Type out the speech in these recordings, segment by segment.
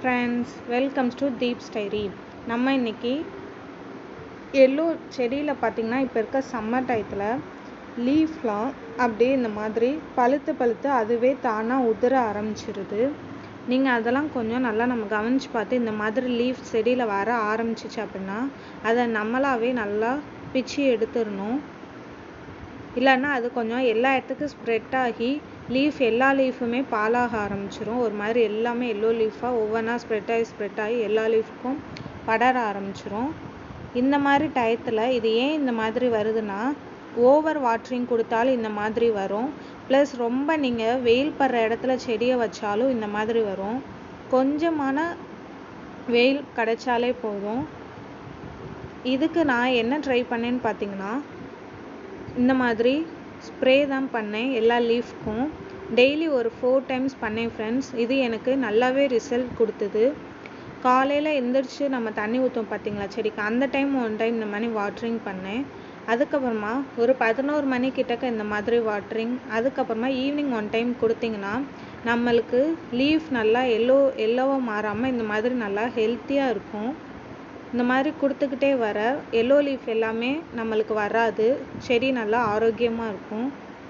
friends welcomes to deep story நம்ம இன்னைக்கு எள்ளோ செடியில் பார்த்திங்கன்னா இப்போ இருக்க சம்மர் டயத்தில் லீஃப்லாம் அப்படியே இந்த மாதிரி பழுத்து பழுத்து அதுவே தானாக உதிர ஆரம்பிச்சிருது நீங்கள் அதெல்லாம் கொஞ்சம் நல்லா நம்ம கவனித்து பார்த்து இந்த மாதிரி லீஃப் செடியில் வர ஆரம்பிச்சிச்சு அப்படின்னா அதை நம்மளாவே நல்லா பிச்சு எடுத்துடணும் இல்லைன்னா அது கொஞ்சம் எல்லா இடத்துக்கும் ஸ்ப்ரெட் ஆகி லீஃப் எல்லா லீஃபுமே பாலாக ஆரம்பிச்சிரும் ஒரு மாதிரி எல்லாமே எல்லோ லீஃபாக ஒவ்வொன்றா ஸ்ப்ரெட் ஆகி ஸ்ப்ரெட் ஆகி எல்லா லீஃப்க்கும் படர ஆரம்பிச்சிரும் இந்த மாதிரி டயத்தில் இது ஏன் இந்த மாதிரி வருதுன்னா ஓவர் வாட்டரிங் கொடுத்தாலும் இந்த மாதிரி வரும் ப்ளஸ் ரொம்ப நீங்கள் வெயில் படுற இடத்துல செடியை வச்சாலும் இந்த மாதிரி வரும் கொஞ்சமான வெயில் கிடைச்சாலே போதும் இதுக்கு நான் என்ன ட்ரை பண்ணேன்னு பார்த்தீங்கன்னா இந்த மாதிரி ஸ்ப்ரே தான் பண்ணேன் எல்லா லீஃப்க்கும் டெய்லி ஒரு ஃபோர் டைம்ஸ் பண்ணேன் ஃப்ரெண்ட்ஸ் இது எனக்கு நல்லாவே ரிசல்ட் கொடுத்தது காலையில் எந்திரிச்சு நம்ம தண்ணி ஊற்றுவோம் பார்த்தீங்களா செடிக்கு அந்த டைம் ஒன் டைம் இந்த மாதிரி வாட்டரிங் பண்ணேன் அதுக்கப்புறமா ஒரு பதினோரு மணி கிட்டக்க இந்த மாதிரி வாட்டரிங் அதுக்கப்புறமா ஈவினிங் ஒன் டைம் கொடுத்தீங்கன்னா நம்மளுக்கு லீஃப் நல்லா எல்லோ எல்லோவாக மாறாமல் இந்த மாதிரி நல்லா ஹெல்த்தியாக இருக்கும் இந்த மாதிரி கொடுத்துக்கிட்டே வர எல்லோ லீஃப் எல்லாமே நம்மளுக்கு வராது செடி நல்லா ஆரோக்கியமாக இருக்கும்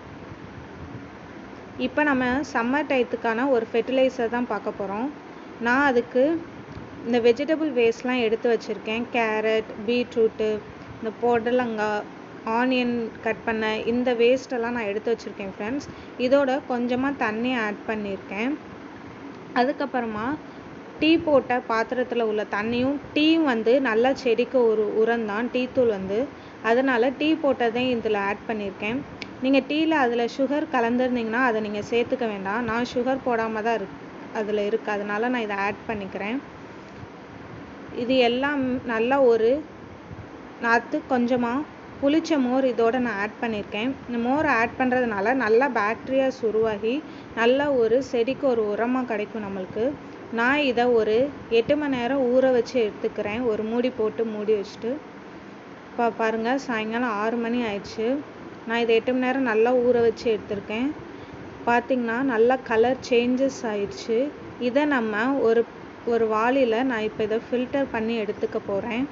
இப்போ நம்ம சம்மர் டயத்துக்கான ஒரு ஃபெர்டிலைசர் தான் பார்க்க போகிறோம் நான் அதுக்கு இந்த வெஜிடபிள் வேஸ்ட்லாம் எடுத்து வச்சுருக்கேன் கேரட் பீட்ரூட்டு இந்த பொடலங்காய் ஆனியன் கட் பண்ண இந்த வேஸ்ட்டெல்லாம் நான் எடுத்து வச்சுருக்கேன் ஃப்ரெண்ட்ஸ் இதோட கொஞ்சமாக தண்ணி ஆட் பண்ணியிருக்கேன் அதுக்கப்புறமா டீ போட்ட பாத்திரத்தில் உள்ள தண்ணியும் டீ வந்து நல்லா செடிக்கு ஒரு உரம் தான் டீ தூள் வந்து அதனால் டீ போட்டதையும் இதில் ஆட் பண்ணியிருக்கேன் நீங்கள் டீயில் அதில் சுகர் கலந்துருந்தீங்கன்னா அதை நீங்கள் சேர்த்துக்க வேண்டாம் நான் சுகர் போடாமல் தான் இருக்கு அதில் இருக்குது அதனால நான் இதை ஆட் பண்ணிக்கிறேன் இது எல்லாம் நல்லா ஒரு நாற்று கொஞ்சமாக புளிச்ச மோர் இதோட நான் ஆட் பண்ணியிருக்கேன் இந்த மோர் ஆட் பண்ணுறதுனால நல்லா பாக்டீரியாஸ் உருவாகி நல்லா ஒரு செடிக்கு ஒரு உரமாக கிடைக்கும் நம்மளுக்கு நான் இதை ஒரு எட்டு மணி நேரம் ஊற வச்சு எடுத்துக்கிறேன் ஒரு மூடி போட்டு மூடி வச்சுட்டு இப்போ பாருங்கள் சாயங்காலம் ஆறு மணி ஆயிடுச்சு நான் இதை எட்டு மணி நேரம் நல்லா ஊற வச்சு எடுத்திருக்கேன் பார்த்திங்கன்னா நல்லா கலர் சேஞ்சஸ் ஆயிடுச்சு இதை நம்ம ஒரு ஒரு வாளியில் நான் இப்போ இதை ஃபில்டர் பண்ணி எடுத்துக்க போகிறேன்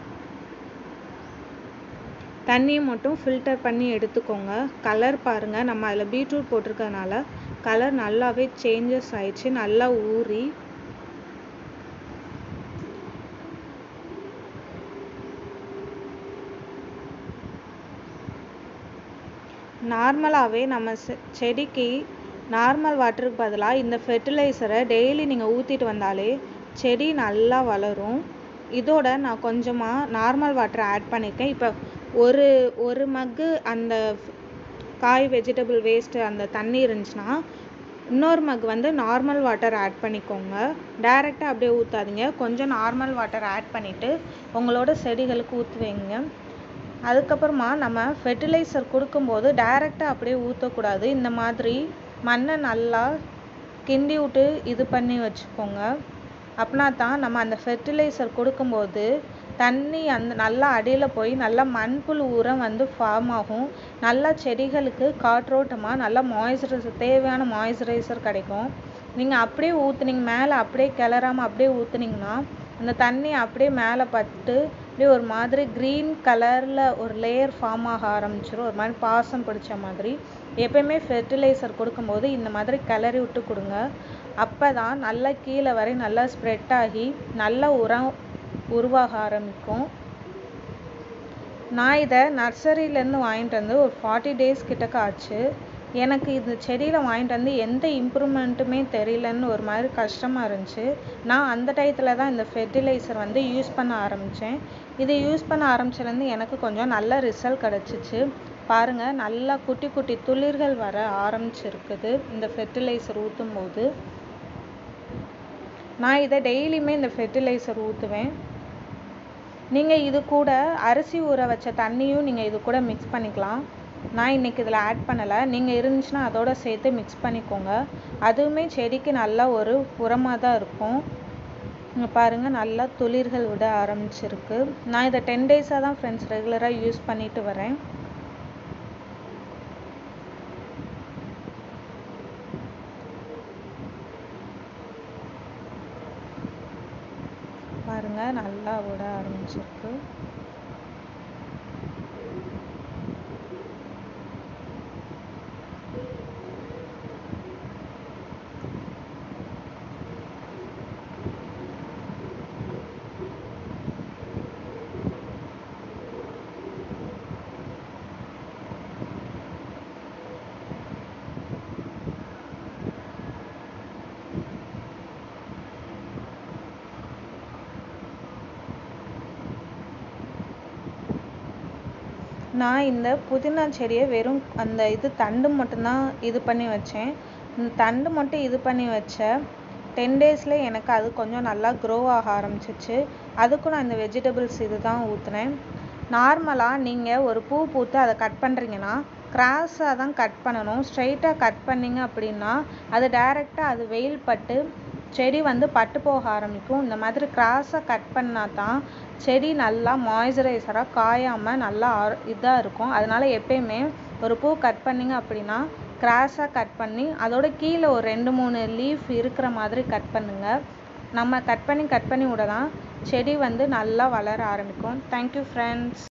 தண்ணியை மட்டும் ஃபில்டர் பண்ணி எடுத்துக்கோங்க கலர் பாருங்கள் நம்ம அதில் பீட்ரூட் போட்டிருக்கறனால கலர் நல்லாவே சேஞ்சஸ் ஆயிடுச்சு நல்லா ஊறி நார்மலாகவே நம்ம செடிக்கு நார்மல் வாட்டருக்கு பதிலாக இந்த ஃபெர்டிலைசரை டெய்லி நீங்கள் ஊற்றிட்டு வந்தாலே செடி நல்லா வளரும் இதோட நான் கொஞ்சமாக நார்மல் வாட்டரை ஆட் பண்ணியிருக்கேன் இப்போ ஒரு ஒரு மக்கு அந்த காய் வெஜிடபிள் வேஸ்ட்டு அந்த தண்ணி இருந்துச்சுன்னா இன்னொரு மக் வந்து நார்மல் வாட்டர் ஆட் பண்ணிக்கோங்க டைரெக்டாக அப்படியே ஊற்றாதீங்க கொஞ்சம் நார்மல் வாட்டர் ஆட் பண்ணிவிட்டு உங்களோட செடிகளுக்கு ஊற்றுவீங்க அதுக்கப்புறமா நம்ம ஃபெர்டிலைசர் கொடுக்கும்போது டைரெக்டாக அப்படியே ஊற்றக்கூடாது இந்த மாதிரி மண்ணை நல்லா கிண்டி விட்டு இது பண்ணி வச்சுக்கோங்க அப்படின்னா தான் நம்ம அந்த ஃபெர்டிலைசர் கொடுக்கும்போது தண்ணி அந்த நல்லா அடியில் போய் நல்லா மண்புழு உரம் வந்து ஃபார்ம் ஆகும் நல்லா செடிகளுக்கு காற்றோட்டமாக நல்லா மாய்ஸ்சரைசர் தேவையான மாய்ஸ்சரைசர் கிடைக்கும் நீங்கள் அப்படியே ஊற்றுனீங்க மேலே அப்படியே கிளறாமல் அப்படியே ஊற்றுனீங்கன்னா அந்த தண்ணி அப்படியே மேலே பட்டு அப்படியே ஒரு மாதிரி க்ரீன் கலரில் ஒரு லேயர் ஃபார்ம் ஆக ஆரம்பிச்சிடும் ஒரு மாதிரி பாசம் பிடிச்ச மாதிரி எப்பயுமே ஃபெர்டிலைசர் கொடுக்கும்போது இந்த மாதிரி கிளறி விட்டு கொடுங்க அப்போ தான் நல்லா கீழே வரை நல்லா ஸ்ப்ரெட் ஆகி நல்ல உரம் உருவாக ஆரம்பிக்கும் நான் இதை நர்சரியிலேருந்து வாங்கிட்டு வந்து ஒரு ஃபார்ட்டி டேஸ் கிட்டக்க ஆச்சு எனக்கு இந்த செடியில் வாங்கிட்டு வந்து எந்த இம்ப்ரூவ்மெண்ட்டுமே தெரியலன்னு ஒரு மாதிரி கஷ்டமாக இருந்துச்சு நான் அந்த டயத்தில் தான் இந்த ஃபெர்டிலைசர் வந்து யூஸ் பண்ண ஆரம்பித்தேன் இதை யூஸ் பண்ண ஆரம்பிச்சிலேருந்து எனக்கு கொஞ்சம் நல்ல ரிசல்ட் கிடச்சிச்சு பாருங்கள் நல்லா குட்டி குட்டி துளிர்கள் வர ஆரம்பிச்சிருக்குது இந்த ஃபெர்டிலைசர் ஊற்றும் போது நான் இதை டெய்லியுமே இந்த ஃபெர்டிலைசர் ஊற்றுவேன் நீங்கள் இது கூட அரிசி ஊற வச்ச தண்ணியும் நீங்கள் இது கூட மிக்ஸ் பண்ணிக்கலாம் நான் இன்றைக்கி இதில் ஆட் பண்ணலை நீங்கள் இருந்துச்சுன்னா அதோட சேர்த்து மிக்ஸ் பண்ணிக்கோங்க அதுவுமே செடிக்கு நல்லா ஒரு உரமாக தான் இருக்கும் இங்கே பாருங்கள் நல்லா துளிர்கள் விட ஆரம்பிச்சிருக்கு நான் இதை டென் டேஸாக தான் ஃப்ரெண்ட்ஸ் ரெகுலராக யூஸ் பண்ணிட்டு வரேன் பாருங்க நல்லா விட ஆரம்பிச்சிருக்கு நான் இந்த புதினா செடியை வெறும் அந்த இது தண்டு மட்டும்தான் இது பண்ணி வச்சேன் இந்த தண்டு மட்டும் இது பண்ணி வச்ச டென் டேஸில் எனக்கு அது கொஞ்சம் நல்லா க்ரோ ஆக ஆரம்பிச்சிச்சு அதுக்கும் நான் இந்த வெஜிடபிள்ஸ் இது தான் ஊற்றுனேன் நார்மலாக நீங்கள் ஒரு பூ பூத்து அதை கட் பண்ணுறீங்கன்னா கிராஸாக தான் கட் பண்ணணும் ஸ்ட்ரைட்டாக கட் பண்ணீங்க அப்படின்னா அது டைரெக்டாக அது வெயில் பட்டு செடி வந்து பட்டு போக ஆரம்பிக்கும் இந்த மாதிரி கிராஸாக கட் பண்ணால் தான் செடி நல்லா மாய்ஸ்சரைசராக காயாமல் நல்லா இதாக இருக்கும் அதனால் எப்பயுமே ஒரு பூ கட் பண்ணீங்க அப்படின்னா கிராஸாக கட் பண்ணி அதோட கீழே ஒரு ரெண்டு மூணு லீஃப் இருக்கிற மாதிரி கட் பண்ணுங்கள் நம்ம கட் பண்ணி கட் பண்ணி விட தான் செடி வந்து நல்லா வளர ஆரம்பிக்கும் தேங்க்யூ ஃப்ரெண்ட்ஸ்